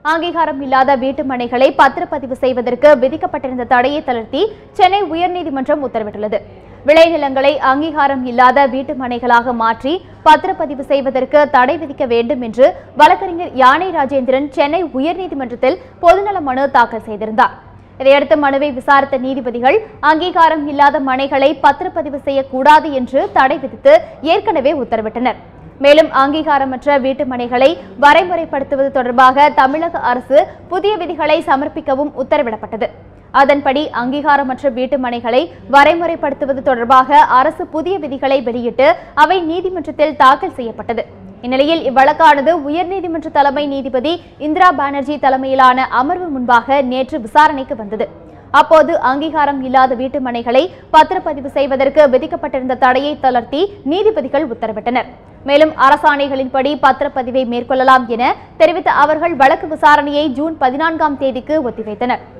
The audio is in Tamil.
அங்கீகாரம் இல்லாத வீட்டு மனைகளை பத்திரப்பதிவு செய்வதற்கு விதிக்கப்பட்டிருந்த தடையை தளர்த்தி சென்னை உயர்நீதிமன்றம் உத்தரவிட்டுள்ளது விளைநிலங்களை அங்கீகாரம் இல்லாத வீட்டு மனைகளாக மாற்றி பத்திரப்பதிவு செய்வதற்கு தடை விதிக்க வேண்டும் என்று வழக்கறிஞர் யானை ராஜேந்திரன் சென்னை உயர்நீதிமன்றத்தில் பொதுநல மனு தாக்கல் செய்திருந்தார் இதையடுத்து மனுவை விசாரித்த நீதிபதிகள் அங்கீகாரம் இல்லாத மனைகளை பத்திரப்பதிவு செய்யக்கூடாது என்று தடை விதித்து ஏற்கனவே உத்தரவிட்டனர் மேலும் அங்கீகாரமற்ற வீட்டு மனைகளை வரைமுறைப்படுத்துவது தொடர்பாக தமிழக அரசு புதிய விதிகளை சமர்ப்பிக்கவும் உத்தரவிடப்பட்டது அதன்படி அங்கீகாரமற்ற வீட்டு மனைகளை வரைமுறைப்படுத்துவது தொடர்பாக அரசு புதிய விதிகளை வெளியிட்டு அவை நீதிமன்றத்தில் தாக்கல் செய்யப்பட்டது இந்நிலையில் இவ்வழக்கானது உயர்நீதிமன்ற தலைமை நீதிபதி இந்திரா பானர்ஜி தலைமையிலான அமர்வு முன்பாக நேற்று விசாரணைக்கு வந்தது அப்போது அங்கீகாரம் இல்லாத வீட்டு மனைகளை பத்திரப்பதிவு செய்வதற்கு விதிக்கப்பட்டிருந்த தடையை தளர்த்தி நீதிபதிகள் உத்தரவிட்டனர் மேலும் அரசாணைகளின்படி பத்திரப்பதிவை மேற்கொள்ளலாம் என தெரிவித்த அவர்கள் வழக்கு விசாரணையை ஜூன் பதினான்காம் தேதிக்கு ஒத்திவைத்தனர்